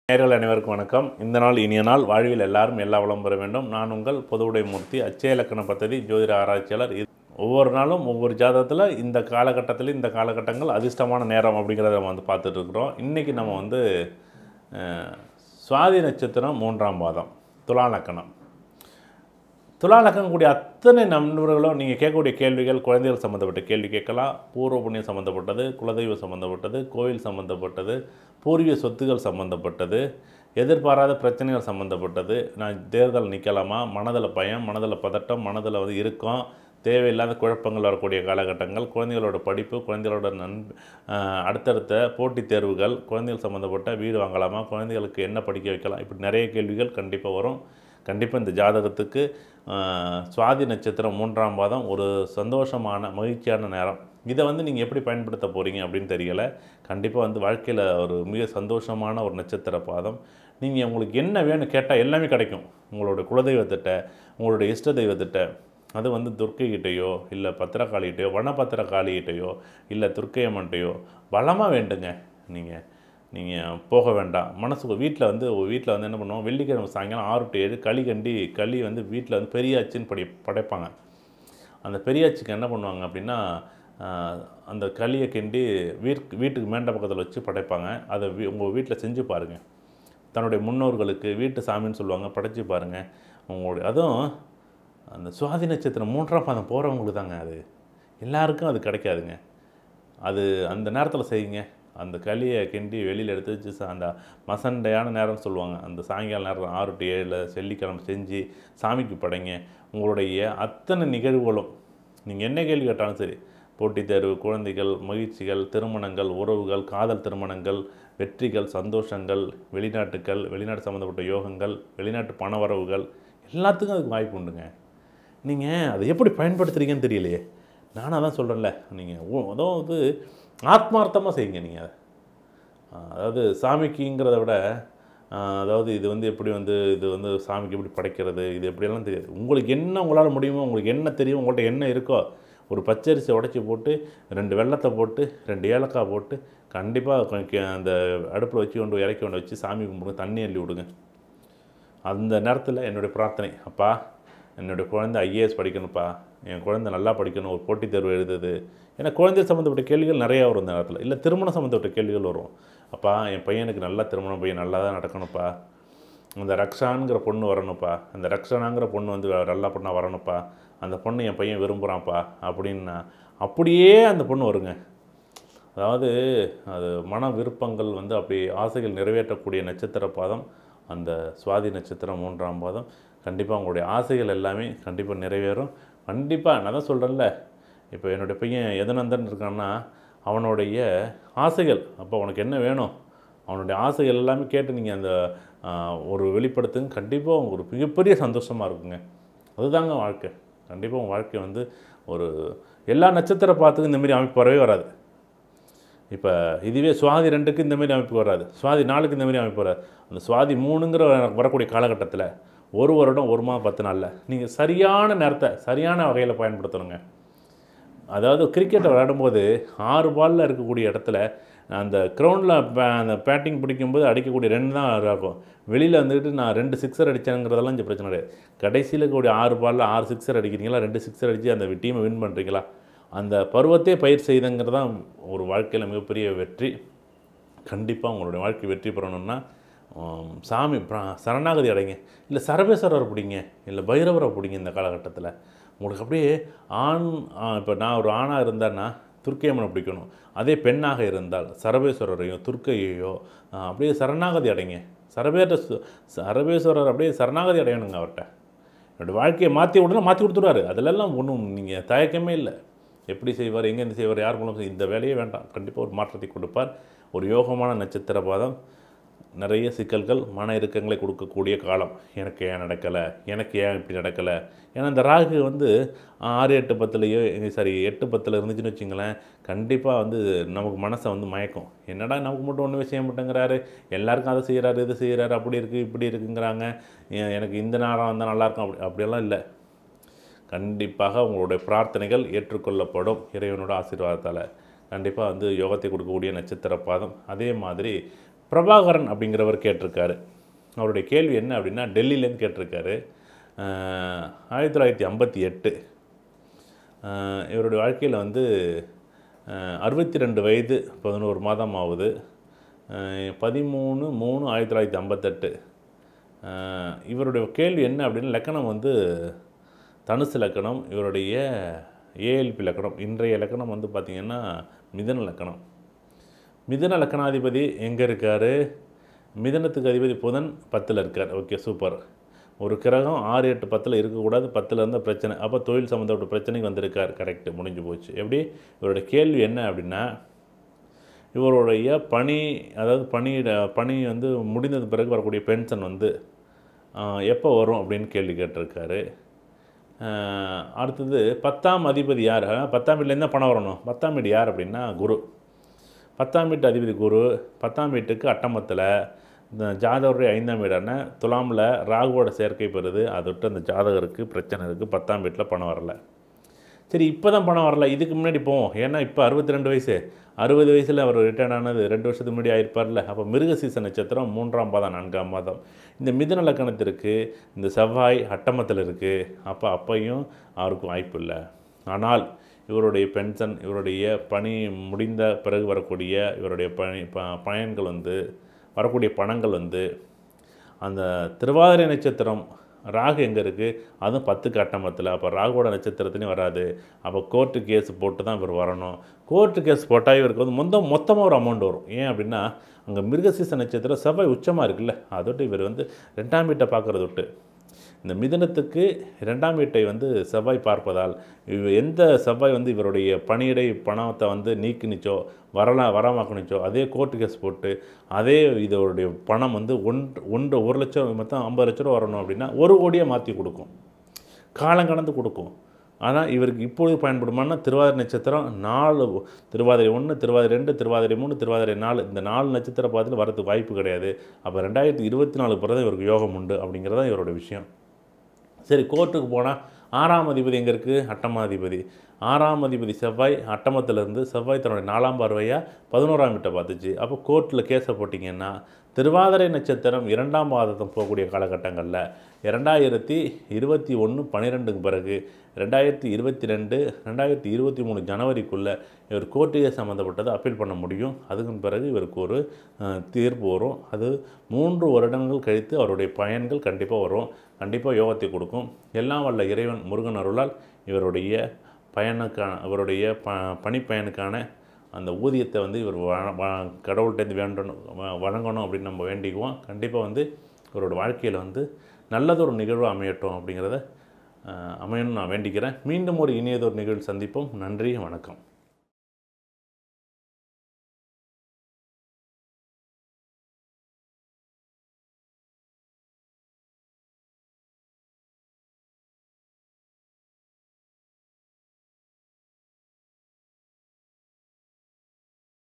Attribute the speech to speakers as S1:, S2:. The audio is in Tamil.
S1: நேயர்கள் அனைவருக்கும் வணக்கம் இந்த நாள் இனிய நாள் வாழ்வில் எல்லாரும் எல்லா வளம் பெற வேண்டும் நான் உங்கள் பொதுவுடை மூர்த்தி அச்சய இலக்கண பദ്ധதி ஜோதிட ஆராய்ச்சியாளர் இது ஒவ்வொரு நாளும் ஒவ்வொரு ஜாதகத்தில் இந்த காலகட்டத்தில் இந்த காலகட்டங்கள் அதிர்ஷ்டமான நேரம் அப்படிங்கிறத நம்ம வந்து பார்த்துட்டு இருக்கிறோம் இன்றைக்கி நம்ம வந்து அஹ், சுவாதி நட்சத்திரம் மூன்றாம் பாதம் துலா லக்கணம் துலா லக்கணம் கூடிய அத்தனை நண்பர்களும் நீங்கள் கேட்கக்கூடிய கேள்விகள் குழந்தைகள் சம்மந்தப்பட்ட கேள்வி கேட்கலாம் பூர்வ புண்ணியம் சம்மந்தப்பட்டது குலதெய்வம் சம்மந்தப்பட்டது கோவில் சம்மந்தப்பட்டது பூர்வீக சொத்துகள் சம்மந்தப்பட்டது எதிர்பாராத பிரச்சனைகள் சம்மந்தப்பட்டது நான் தேர்தல் நிற்கலாமா மனதில் பயம் மனதில் பதட்டம் மனதில் வந்து இருக்கும் தேவையில்லாத குழப்பங்கள் வரக்கூடிய காலகட்டங்கள் குழந்தைகளோட படிப்பு குழந்தைகளோட நன் ஆஹ் அடுத்தடுத்த போட்டித் தேர்வுகள் குழந்தைகள் சம்மந்தப்பட்ட வீடு வாங்கலாமா குழந்தைகளுக்கு என்ன படிக்க வைக்கலாம் இப்படி நிறைய கேள்விகள் கண்டிப்பாக வரும் கண்டிப்பாக இந்த ஜாதகத்துக்கு ஆஹ், சுவாதி நட்சத்திரம் மூன்றாம் பாதம் ஒரு சந்தோஷமான மகிழ்ச்சியான நேரம் இதை வந்து நீங்கள் எப்படி பயன்படுத்த போகிறீங்க அப்படின்னு தெரியலை கண்டிப்பாக வந்து வாழ்க்கையில் ஒரு மிக சந்தோஷமான ஒரு நட்சத்திர பாதம் நீங்கள் உங்களுக்கு என்ன வேணும் கேட்டால் எல்லாமே கிடைக்கும் உங்களோட குலதெய்வத்திட்ட உங்களுடைய இஷ்ட தெய்வத்திட்ட அது வந்து துர்க்கைகிட்டேயோ இல்லை பத்திரகாளிகிட்டேயோ வனபத்திரகாளிகிட்டேயோ இல்லை துர்க்கையம்மன்ட்டையோ பலமாக வேண்டுங்க நீங்கள் நீங்கள் போக வேண்டாம் மனசுக்கு வீட்டில் வந்து வீட்டில் வந்து என்ன பண்ணுவோம் வெள்ளிக்கிழமை சாயங்காலம் ஆறு டு ஏழு களி கண்டி களி வந்து வீட்டில் வந்து பெரியாச்சின்னு படி படைப்பாங்க அந்த பெரியாச்சிக்கு என்ன பண்ணுவாங்க அப்படின்னா ஆஹ், அந்த களியை கிண்டி வீட் வீட்டுக்கு மேண்ட பக்கத்தில் வச்சு படைப்பாங்க அதை வீ உங்கள் வீட்டில் செஞ்சு பாருங்கள் தன்னுடைய முன்னோர்களுக்கு வீட்டு சாமின்னு சொல்லுவாங்க படைச்சு பாருங்கள் உங்களுடைய அதுவும் அந்த சுவாதி நட்சத்திரம் மூன்றாம் பாதம் போகிறவங்களுக்கு தாங்க அது எல்லாருக்கும் அது கிடைக்காதுங்க அது அந்த நேரத்தில் செய்யுங்க அந்த களியை கிண்டி வெளியில் எடுத்து வச்சு சா- அந்த மசண்டையான நேரம்னு சொல்லுவாங்க அந்த சாயங்கால நேரம் ஆறு டு ஏழில் வெள்ளிக்கிழமை செஞ்சு சாமிக்கு படைங்க உங்களுடைய அத்தனை நிகழ்வுகளும் நீங்கள் என்ன கேள்வி கேட்டாலும் சரி போட்டித் தேர்வு குழந்தைகள் மகிழ்ச்சிகள் திருமணங்கள் உறவுகள் காதல் திருமணங்கள் வெற்றிகள் சந்தோஷங்கள் வெளிநாட்டுகள் வெளிநாட்டு சம்மந்தப்பட்ட யோகங்கள் வெளிநாட்டு பணவரவுகள் எல்லாத்துக்கும் அதுக்கு வாய்ப்பு உண்டுங்க நீங்கள் அதை எப்படி பயன்படுத்துறீங்கன்னு தெரியலையே நானாக தான் சொல்கிறேன்ல நீங்கள் அதாவது ஆத்மார்த்தமாக செய்யுங்க நீங்கள் அதை ஆஹ் அதாவது சாமிக்குங்கிறத விட ஆஹ் அதாவது இது வந்து எப்படி வந்து இது வந்து சாமிக்கு எப்படி படைக்கிறது இது எப்படியெல்லாம் தெரியாது உங்களுக்கு என்ன உங்களால் முடியுமோ உங்களுக்கு என்ன தெரியும் உங்கள்கிட்ட என்ன இருக்கோ ஒரு பச்சரிசி உடச்சி போட்டு ரெண்டு வெள்ளத்தை போட்டு ரெண்டு ஏலக்காய் போட்டு கண்டிப்பாக கொஞ்சம் அந்த அடுப்பில் வச்சு கொண்டு இறக்கி கொண்டு வச்சு சாமி கும்பிடுங்க தண்ணி அள்ளி விடுங்க அந்த நேரத்தில் என்னுடைய பிரார்த்தனை அப்பா என்னுடைய குழந்தை ஐஏஎஸ் படிக்கணும்ப்பா என் குழந்தை நல்லா படிக்கணும் ஒரு போட்டித் தேர்வு எழுதுது ஏன்னா குழந்தை சம்மந்தப்பட்ட கேள்விகள் நிறையா வரும் இந்த நேரத்தில் இல்லை திருமணம் சம்மந்தப்பட்ட கேள்விகள் வரும் அப்பா என் பையனுக்கு நல்லா திருமணம் பையன் நல்லா தான் நடக்கணும்ப்பா அந்த ரக்ஷாங்கிற பொண்ணு வரணும்ப்பா அந்த ரக்ஷனாங்கிற பொண்ணு வந்து நல்லா பொண்ணாக வரணும்ப்பா அந்த பொண்ணு என் பையன் விரும்புகிறான்ப்பா அப்படின்னா அப்படியே அந்த பொண்ணு வருங்க அதாவது அது மன விருப்பங்கள் வந்து அப்படி ஆசைகள் நிறைவேற்றக்கூடிய நட்சத்திர பாதம் அந்த சுவாதி நட்சத்திரம் மூன்றாம் பாதம் கண்டிப்பாக உங்களுடைய ஆசைகள் எல்லாமே கண்டிப்பாக நிறைவேறும் கண்டிப்பாக நான் தான் சொல்கிறேன்ல இப்போ என்னுடைய பையன் எதனந்தன் இருக்கான்னா அவனுடைய ஆசைகள் அப்போ உனக்கு என்ன வேணும் அவனுடைய ஆசைகள் எல்லாமே கேட்டு நீங்கள் அந்த ஆஹ், ஒரு வெளிப்படுத்துங்க கண்டிப்பாக ஒரு மிகப்பெரிய சந்தோஷமாக இருக்குங்க அதுதாங்க வாழ்க்கை கண்டிப்பாக உங்கள் வாழ்க்கை வந்து ஒரு எல்லா நட்சத்திர பாத்துக்கும் இந்த மாதிரி அமைப்பு வரவே வராது இப்போ இதுவே சுவாதி ரெண்டுக்கு இந்த மாதிரி அமைப்பு வராது சுவாதி நாலுக்கு இந்த மாதிரி அமைப்பு வராது அந்த சுவாதி மூணுங்கிற வரக்கூடிய காலகட்டத்தில் ஒரு வருடம் ஒரு மாதம் பத்து நாளில் நீங்கள் சரியான நேரத்தை சரியான வகையில் பயன்படுத்தணுங்க அதாவது கிரிக்கெட்டை விளையாடும்போது ஆறு பாலில் இருக்கக்கூடிய இடத்துல அந்த கிரவுண்டில் அந்த பேட்டிங் பிடிக்கும்போது அடிக்கக்கூடிய ரெண்டு தான் இருக்கும் வெளியில் வந்துட்டு நான் ரெண்டு சிக்ஸர் அடித்தேங்கிறதெல்லாம் இந்த பிரச்சனை கிடையாது கடைசியில் கூடிய ஆறு பாலில் ஆறு சிக்ஸர் அடிக்கிறீங்களா ரெண்டு சிக்ஸர் அடித்து அந்த டீமை வின் பண்ணுறீங்களா அந்த பருவத்தே பயிர் செய்துங்கிறது தான் ஒரு வாழ்க்கையில் மிகப்பெரிய வெற்றி கண்டிப்பாக உங்களுடைய வாழ்க்கை வெற்றி பெறணும்னா ஆம், சாமி பிர- சரணாகதி அடைங்க இல்லை சரபேஸ்வரரை பிடிங்க இல்லை பைரவரை பிடிங்க இந்த காலகட்டத்தில் உங்களுக்கு அப்படியே ஆண் இப்போ நான் ஒரு ஆணாக இருந்தேன்னா துர்க்கையம்மனை பிடிக்கணும் அதே பெண்ணாக இருந்தால் சரபேஸ்வரரையோ துர்க்கையையோ ஆ, அப்படியே சரணாகதி அடைங்க சரபேர சரபேஸ்வரர் அப்படியே சரணாகதி அடையணுங்க அவர்கிட்ட என்னோடய வாழ்க்கையை மாற்றி விடணும் மாற்றி கொடுத்துருவாரு அதிலெல்லாம் ஒன்றும் நீங்கள் தயக்கமே இல்லை எப்படி செய்வார் எங்கேருந்து செய்வார் யார் மூலம் செய்- இந்த வேலையே வேண்டாம் கண்டிப்பாக ஒரு மாற்றத்தை கொடுப்பார் ஒரு யோகமான நட்சத்திர பாதம் நிறைய சிக்கல்கள் மன இறுக்கங்களை கொடுக்கக்கூடிய காலம் எனக்கு ஏன் நடக்கலை எனக்கு ஏன் இப்படி நடக்கலை ஏன்னா இந்த ராகு வந்து ஆறு எட்டு பத்துலேயோ சாரி எட்டு பத்தில் இருந்துச்சுன்னு வச்சுங்களேன் கண்டிப்பாக வந்து நமக்கு மனசை வந்து மயக்கும் என்னடா நமக்கு மட்டும் ஒன்றுமே செய்ய மாட்டேங்கிறாரு எல்லாருக்கும் அதை செய்கிறாரு இது செய்கிறாரு அப்படி இருக்குது இப்படி இருக்குங்கிறாங்க ஏன் எனக்கு இந்த நேரம் வந்தால் நல்லாயிருக்கும் அப்படி அப்படியெல்லாம் இல்லை கண்டிப்பாக உங்களுடைய பிரார்த்தனைகள் ஏற்றுக்கொள்ளப்படும் இறைவனோட ஆசீர்வாதத்தால் கண்டிப்பாக வந்து யோகத்தை கொடுக்கக்கூடிய நட்சத்திர பாதம் அதே மாதிரி பிரபாகரன் அப்படிங்கிறவர் கேட்டிருக்காரு அவருடைய கேள்வி என்ன அப்படின்னா டெல்லியிலேருந்து கேட்டிருக்காரு அஹ், ஆயிரத்தி தொள்ளாயிரத்தி ஐம்பத்தி எட்டு ஆஹ் இவருடைய வாழ்க்கையில் வந்து அறுபத்தி ரெண்டு வயது பதினோரு மாதம் ஆகுது ஆஹ் பதிமூணு மூணு ஆயிரத்தி தொள்ளாயிரத்தி ஐம்பத்தெட்டு ஆஹ் இவருடைய கேள்வி என்ன அப்படின்னா லக்கணம் வந்து தனுசு லக்கணம் இவருடைய ஏஎல்பி லக்கணம் இன்றைய லக்கணம் வந்து பார்த்திங்கன்னா மிதன லக்கணம் மிதன லக்கணாதிபதி எங்கே இருக்கார் மிதனத்துக்கு அதிபதி புதன் பத்தில் இருக்கார் ஓகே சூப்பர் ஒரு கிரகம் ஆறு எட்டு பத்தில் இருக்கக்கூடாது பத்தில் இருந்த பிரச்சனை அப்போ தொழில் சம்மந்தப்பட்ட பிரச்சனைக்கு வந்திருக்கார் கரெக்டு முடிஞ்சு போச்சு எப்படி இவருடைய கேள்வி என்ன அப்படின்னா இவருடைய பணி அதாவது பணியிட பணி வந்து முடிந்தது பிறகு வரக்கூடிய பென்ஷன் வந்து ஆஹ், எப்போ வரும் அப்படின்னு கேள்வி கேட்டிருக்காரு ஆஹ், அடுத்தது பத்தாம் அதிபதி யார் அஹ், பத்தாம் வீட்டிலேருந்து பணம் வரணும் பத்தாம் வீடு யார் அப்படின்னா குரு பத்தாம் வீட்டு அதிபதி குரு பத்தாம் வீட்டுக்கு அட்டமத்தில் இந்த ஜாதகருடைய ஐந்தாம் வீடான துலாமில் ராகுவோட சேர்க்கை பெறுது அதை விட்டு அந்த ஜாதகருக்கு பிரச்சனை இருக்குது பத்தாம் வீட்டில் பணம் வரல சரி இப்போ தான் பணம் வரல இதுக்கு முன்னாடி போவோம் ஏன்னா இப்போ அறுபத்தி ரெண்டு வயசு அறுபது வயசில் அவர் ரிட்டர்ன் ஆனது ரெண்டு வருஷத்துக்கு முன்னாடி ஆயிருப்பார்ல அப்போ மிருக சீச நட்சத்திரம் மூன்றாம் பாதம் நான்காம் மாதம் இந்த மிதுன லக்கணத்திற்கு இந்த செவ்வாய் அட்டமத்தில் இருக்குது அப்போ அப்பையும் அவருக்கு வாய்ப்பு இல்லை ஆனால் இவருடைய பென்ஷன் இவருடைய பணி முடிந்த பிறகு வரக்கூடிய இவருடைய பணி ப பயன்கள் வந்து வரக்கூடிய பணங்கள் வந்து அந்த திருவாதிரை நட்சத்திரம் ராகு எங்கே இருக்குது அதுவும் பத்துக்கு அட்டமத்தில் அப்போ ராகுவோட நட்சத்திரத்துலையும் வராது அப்போ கோர்ட்டு கேஸ் போட்டு தான் இவர் வரணும் கோர்ட்டு கேஸ் போட்டால் இவருக்கு வந்து மொத்தம் மொத்தமாக ஒரு அமௌண்ட் வரும் ஏன் அப்படின்னா அங்கே மிருகசீச நட்சத்திரம் செவ்வாய் உச்சமாக இருக்குல்ல அதோட்டு இவர் வந்து ரெண்டாம் வீட்டை பார்க்குறது விட்டு இந்த மிதனத்துக்கு இரண்டாம் வீட்டை வந்து செவ்வாய் பார்ப்பதால் இவ எந்த செவ்வாய் வந்து இவருடைய பணியிடை பணத்தை வந்து நீக்கினுச்சோ வரலாம் வராமாக்குனுச்சோ அதே கோர்ட்டு கேஸ் போட்டு அதே இதோடைய பணம் வந்து ஒன்று ஒன்று ஒரு லட்சம் மொத்தம் ஐம்பது லட்ச ரூபா வரணும் அப்படின்னா ஒரு கோடியே மாற்றி கொடுக்கும் காலம் கடந்து கொடுக்கும் ஆனால் இவருக்கு இப்பொழுது பயன்படுமானா திருவாதிரை நட்சத்திரம் நாலு திருவாதிரை ஒன்று திருவாதிரை ரெண்டு திருவாதிரை மூணு திருவாதிரை நாலு இந்த நாலு நட்சத்திர பாதத்தில் வரதுக்கு வாய்ப்பு கிடையாது அப்போ ரெண்டாயிரத்தி இருபத்தி நாலு பிறகு இவருக்கு யோகம் உண்டு அப்படிங்கிறது தான் இவரோட விஷயம் சரி கோர்ட்டுக்கு போனால் ஆறாம் அதிபதி எங்கே இருக்குது அட்டமா அதிபதி ஆறாம் அதிபதி செவ்வாய் அட்டமத்திலிருந்து செவ்வாய் தன்னுடைய நாலாம் பார்வையாக பதினோராம் வீட்டை பார்த்துச்சு அப்போ கோர்ட்டில் கேஸை போட்டிங்கன்னா திருவாதிரை நட்சத்திரம் இரண்டாம் பாதத்தம் போகக்கூடிய காலகட்டங்களில் இரண்டாயிரத்தி இருபத்தி ஒன்று பன்னிரெண்டுக்கு பிறகு ரெண்டாயிரத்தி இருபத்தி ரெண்டு ரெண்டாயிரத்தி இருபத்தி மூணு ஜனவரிக்குள்ளே இவர் கோர்ட்டுகே சம்மந்தப்பட்டதை அப்பீல் பண்ண முடியும் அதுக்கு பிறகு இவருக்கு ஒரு அஹ், தீர்ப்பு வரும் அது மூன்று வருடங்கள் கழித்து அவருடைய பயன்கள் கண்டிப்பாக வரும் கண்டிப்பாக யோகத்தை கொடுக்கும் எல்லாம் வல்ல இறைவன் முருகன் அருளால் இவருடைய பயனுக்கான இவருடைய ப பணிப்பயனுக்கான அந்த ஊதியத்தை வந்து இவர் வ- வ- கடவுள்கிட்டேருந்து வேண்டணும் வ- வழங்கணும் அப்படின்னு நம்ம வேண்டிக்குவோம் கண்டிப்பாக வந்து இவரோட வாழ்க்கையில் வந்து நல்லதொரு நிகழ்வு அமையட்டும் அப்படிங்கிறத அஹ், அமையணும்னு நான் வேண்டிக்கிறேன் மீண்டும் ஒரு இனியதொரு நிகழ்வு சந்திப்போம் நன்றி வணக்கம்